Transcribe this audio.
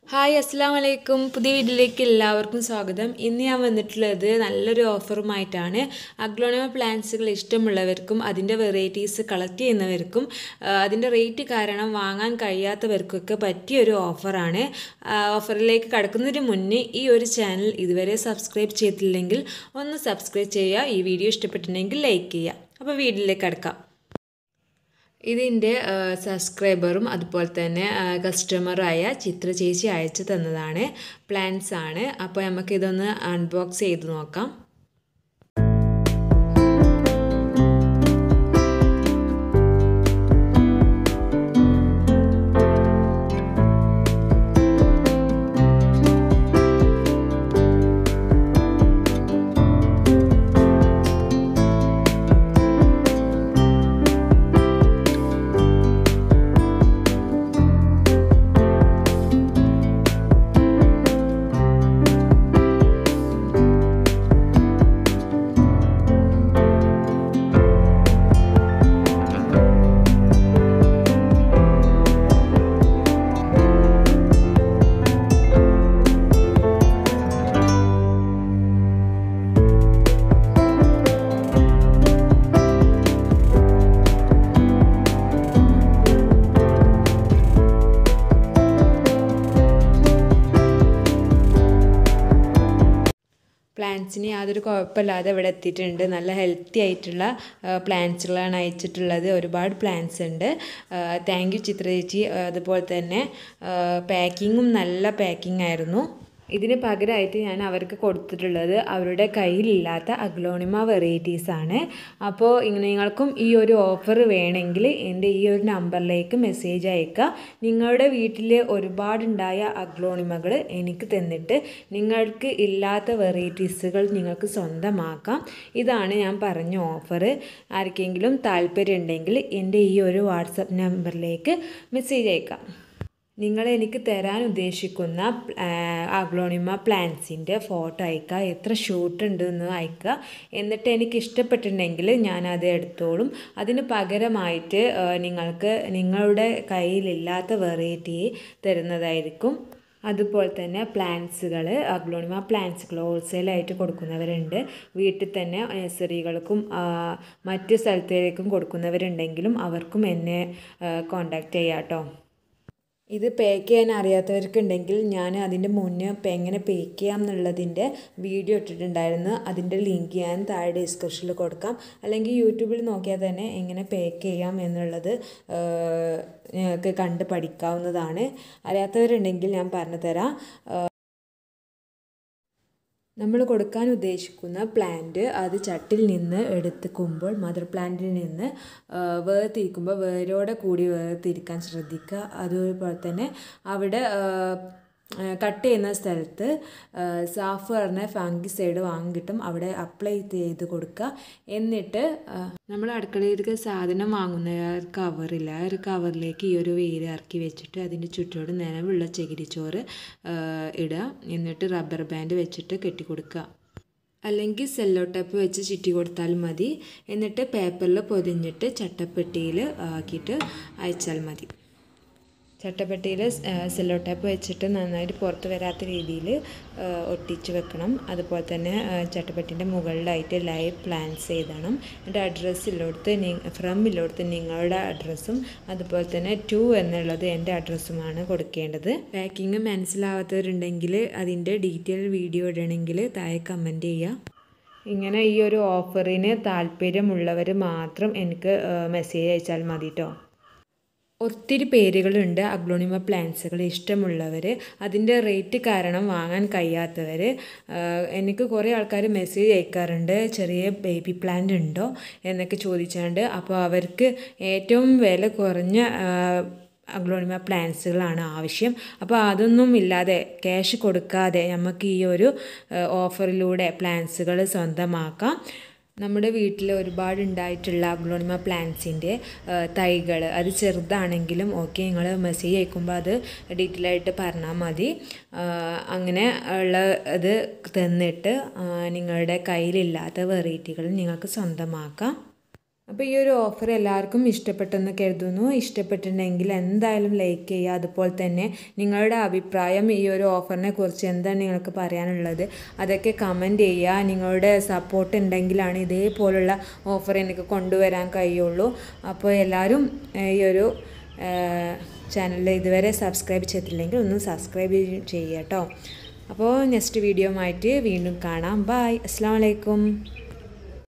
hi അസ്സാം വലൈക്കും പുതിയ വീഡിയോയിലേക്ക് എല്ലാവർക്കും സ്വാഗതം ഇന്ന് ഞാൻ വന്നിട്ടുള്ളത് നല്ലൊരു ഓഫറുമായിട്ടാണ് അഗ്ലോണിമ പ്ലാന്റ്സുകൾ ഇഷ്ടമുള്ളവർക്കും അതിൻ്റെ വെറൈറ്റീസ് കളക്ട് ചെയ്യുന്നവർക്കും ആ, അതിൻ്റെ റേറ്റ് കാരണം വാങ്ങാൻ കഴിയാത്തവർക്കൊക്കെ പറ്റിയൊരു ഓഫറാണ് ആ, ഓഫറിലേക്ക് കടക്കുന്നതിന് മുന്നേ ഈ ഒരു ചാനൽ ഇതുവരെ സബ്സ്ക്രൈബ് ചെയ്തിട്ടില്ലെങ്കിൽ ഒന്ന് സബ്സ്ക്രൈബ് ചെയ്യുക ഈ വീഡിയോ ഇഷ്ടപ്പെട്ടിട്ടുണ്ടെങ്കിൽ ലൈക്ക് ചെയ്യുക അപ്പോൾ വീഡിയോയിലേക്ക് കടക്കാം ഇതിൻ്റെ സബ്സ്ക്രൈബറും അതുപോലെ തന്നെ കസ്റ്റമറായ ചിത്ര ചേച്ചി അയച്ചു തന്നതാണ് പ്ലാൻസ് ആണ് അപ്പോൾ നമുക്ക് ഇതൊന്ന് അൺബോക്സ് ചെയ്ത് നോക്കാം പ്ലാന്റ്സിന് യാതൊരു കുഴപ്പമില്ലാതെ ഇവിടെ എത്തിയിട്ടുണ്ട് നല്ല ഹെൽത്തി ആയിട്ടുള്ള പ്ലാന്റ്സുകളാണ് അയച്ചിട്ടുള്ളത് ഒരുപാട് പ്ലാന്റ്സ് ഉണ്ട് താങ്ക് യു ചിത്ര ചേച്ചി അതുപോലെ തന്നെ പാക്കിങ്ങും നല്ല പാക്കിംഗ് ആയിരുന്നു ഇതിന് പകരമായിട്ട് ഞാൻ അവർക്ക് കൊടുത്തിട്ടുള്ളത് അവരുടെ കയ്യിലില്ലാത്ത അഗ്ലോണിമ വെറൈറ്റീസ് ആണ് അപ്പോൾ ഇങ്ങനെ നിങ്ങൾക്കും ഈ ഒരു ഓഫർ വേണമെങ്കിൽ എൻ്റെ ഈ ഒരു നമ്പറിലേക്ക് മെസ്സേജ് അയക്കുക നിങ്ങളുടെ വീട്ടിൽ ഒരുപാടുണ്ടായ അഗ്ലോണിമകൾ എനിക്ക് തന്നിട്ട് നിങ്ങൾക്ക് ഇല്ലാത്ത വെറൈറ്റീസുകൾ നിങ്ങൾക്ക് സ്വന്തമാക്കാം ഇതാണ് ഞാൻ പറഞ്ഞ ഓഫർ ആർക്കെങ്കിലും താല്പര്യം ഉണ്ടെങ്കിൽ എൻ്റെ ഈ ഒരു വാട്സപ്പ് നമ്പറിലേക്ക് മെസ്സേജ് അയക്കാം നിങ്ങൾ എനിക്ക് തരാൻ ഉദ്ദേശിക്കുന്ന അഗ്ലോണിമ പ്ലാന്റ്സിൻ്റെ ഫോട്ടോ അയക്കുക എത്ര ഷൂട്ട് ഉണ്ട് എന്ന് അയക്കുക എന്നിട്ട് എനിക്ക് ഇഷ്ടപ്പെട്ടിട്ടുണ്ടെങ്കിൽ ഞാൻ അത് എടുത്തോളും അതിന് പകരമായിട്ട് നിങ്ങൾക്ക് നിങ്ങളുടെ കയ്യിലില്ലാത്ത വെറൈറ്റി തരുന്നതായിരിക്കും അതുപോലെ തന്നെ പ്ലാന്റ്സുകൾ അഗ്ലോണിമ പ്ലാന്റ്സുകൾ ഹോൾസെയിലായിട്ട് കൊടുക്കുന്നവരുണ്ട് വീട്ടിൽ തന്നെ നഴ്സറികൾക്കും മറ്റ് സ്ഥലത്തേക്കും കൊടുക്കുന്നവരുണ്ടെങ്കിലും അവർക്കും എന്നെ കോണ്ടാക്റ്റ് ചെയ്യാം കേട്ടോ ഇത് പേക്ക് ചെയ്യാൻ അറിയാത്തവർക്കുണ്ടെങ്കിൽ ഞാൻ അതിൻ്റെ മുന്നേ എങ്ങനെ പേക്ക് ചെയ്യാം എന്നുള്ളതിൻ്റെ വീഡിയോ ഇട്ടിട്ടുണ്ടായിരുന്നു അതിൻ്റെ ലിങ്ക് ഞാൻ താഴെ ഡിസ്ക്രിപ്ഷനിൽ കൊടുക്കാം അല്ലെങ്കിൽ യൂട്യൂബിൽ നോക്കിയാൽ തന്നെ എങ്ങനെ പേക്ക് ചെയ്യാം എന്നുള്ളത് നിങ്ങൾക്ക് കണ്ട് പഠിക്കാവുന്നതാണ് അറിയാത്തവരുണ്ടെങ്കിൽ ഞാൻ പറഞ്ഞു തരാം നമ്മൾ കൊടുക്കാൻ ഉദ്ദേശിക്കുന്ന പ്ലാന്റ് അത് ചട്ടിൽ നിന്ന് എടുത്തുക്കുമ്പോൾ മദർ പ്ലാന്റിൽ നിന്ന് വേർതിരിക്കുമ്പോൾ വേരോടെ കൂടി വേർതിരിക്കാൻ ശ്രദ്ധിക്കുക അതുപോലെ തന്നെ അവിടെ കട്ട് ചെയ്യുന്ന സ്ഥലത്ത് സാഫ് പറഞ്ഞ ഫംഗിസൈഡ് വാങ്ങിയിട്ടും അവിടെ അപ്ലൈ ചെയ്ത് കൊടുക്കുക എന്നിട്ട് നമ്മൾ അടുക്കളയിലേക്ക് സാധനം വാങ്ങുന്ന ഒരു കവറില്ല ആ ഒരു കവറിലേക്ക് ഈ ഒരു വേര് ഇറക്കി വെച്ചിട്ട് അതിൻ്റെ ചുറ്റോട് നനവുള്ള ചകിരിച്ചോറ് ഇടുക എന്നിട്ട് റബ്ബർ ബാൻഡ് വെച്ചിട്ട് കെട്ടിക്കൊടുക്കുക അല്ലെങ്കിൽ സെല്ലോ ടേപ്പ് വെച്ച് ചുറ്റി കൊടുത്താൽ മതി എന്നിട്ട് പേപ്പറിൽ പൊതിഞ്ഞിട്ട് ചട്ടപ്പെട്ടിയിൽ ആക്കിയിട്ട് അയച്ചാൽ മതി ചട്ടപ്പെട്ടിയിൽ സെല്ലോ ടേപ്പ് വെച്ചിട്ട് നന്നായിട്ട് പുറത്ത് വരാത്ത രീതിയിൽ ഒട്ടിച്ച് വെക്കണം അതുപോലെ തന്നെ ചട്ടപ്പെട്ടിൻ്റെ മുകളിലായിട്ട് ലൈവ് പ്ലാൻസ് എഴുതണം എൻ്റെ അഡ്രസ്സ് ഇല്ലോടത്ത് ഫ്രം ഇല്ലോടത്ത് നിങ്ങളുടെ അഡ്രസ്സും അതുപോലെ തന്നെ ടു എന്നുള്ളത് എൻ്റെ അഡ്രസ്സുമാണ് കൊടുക്കേണ്ടത് പാക്കിങ് മനസ്സിലാവാത്തവരുണ്ടെങ്കിൽ അതിൻ്റെ ഡീറ്റെയിൽ വീഡിയോ ഇടണമെങ്കിൽ താഴെ കമൻറ്റ് ചെയ്യുക ഇങ്ങനെ ഈ ഒരു ഓഫറിന് താല്പര്യമുള്ളവർ മാത്രം എനിക്ക് മെസ്സേജ് അയച്ചാൽ മതി കേട്ടോ ഒത്തിരി പേരുകളുണ്ട് അഗ്ലോണിമ പ്ലാന്റ്സുകൾ ഇഷ്ടമുള്ളവർ അതിൻ്റെ റേറ്റ് കാരണം വാങ്ങാൻ കഴിയാത്തവർ എനിക്ക് കുറേ ആൾക്കാർ മെസ്സേജ് അയക്കാറുണ്ട് ചെറിയ ബേബി പ്ലാന്റ് ഉണ്ടോ എന്നൊക്കെ ചോദിച്ചാണ്ട് അപ്പോൾ അവർക്ക് ഏറ്റവും വില കുറഞ്ഞ അഗ്ലോണിമ പ്ലാന്റ്സുകളാണ് ആവശ്യം അപ്പോൾ അതൊന്നും ഇല്ലാതെ ക്യാഷ് കൊടുക്കാതെ നമുക്ക് ഈ ഒരു ഓഫറിലൂടെ പ്ലാന്റ്സുകൾ സ്വന്തമാക്കാം നമ്മുടെ വീട്ടിൽ ഒരുപാട് ഉണ്ടായിട്ടുള്ള അഗ്ലോണിമ പ്ലാന്റ്സിൻ്റെ തൈകൾ അത് ചെറുതാണെങ്കിലും ഓക്കെ നിങ്ങൾ മെസ്സേജ് അയക്കുമ്പോൾ അത് ഡീറ്റെയിൽ ആയിട്ട് പറഞ്ഞാൽ മതി അങ്ങനെ ഉള്ള ഇത് തന്നിട്ട് നിങ്ങളുടെ കയ്യിലില്ലാത്ത വെറൈറ്റികൾ നിങ്ങൾക്ക് സ്വന്തമാക്കാം അപ്പോൾ ഈ ഒരു ഓഫർ എല്ലാവർക്കും ഇഷ്ടപ്പെട്ടെന്ന് കരുതുന്നു ഇഷ്ടപ്പെട്ടിട്ടുണ്ടെങ്കിൽ എന്തായാലും ലൈക്ക് ചെയ്യുക അതുപോലെ തന്നെ നിങ്ങളുടെ അഭിപ്രായം ഈ ഒരു ഓഫറിനെ കുറിച്ച് എന്താണ് നിങ്ങൾക്ക് പറയാനുള്ളത് അതൊക്കെ കമൻറ്റ് ചെയ്യുക നിങ്ങളുടെ സപ്പോർട്ട് ഉണ്ടെങ്കിലാണ് ഇതേപോലുള്ള ഓഫർ എനിക്ക് കൊണ്ടുവരാൻ കഴിയുള്ളൂ അപ്പോൾ എല്ലാവരും ഏഹ്, ഈ ഒരു ചാനൽ ഇതുവരെ സബ്സ്ക്രൈബ് ചെയ്തിട്ടില്ലെങ്കിൽ ഒന്ന് സബ്സ്ക്രൈബ് ചെയ്യുക കേട്ടോ അപ്പോൾ നെക്സ്റ്റ് വീഡിയോ ആയിട്ട് വീണ്ടും കാണാം ബായ് അസ്സാം വലൈക്കും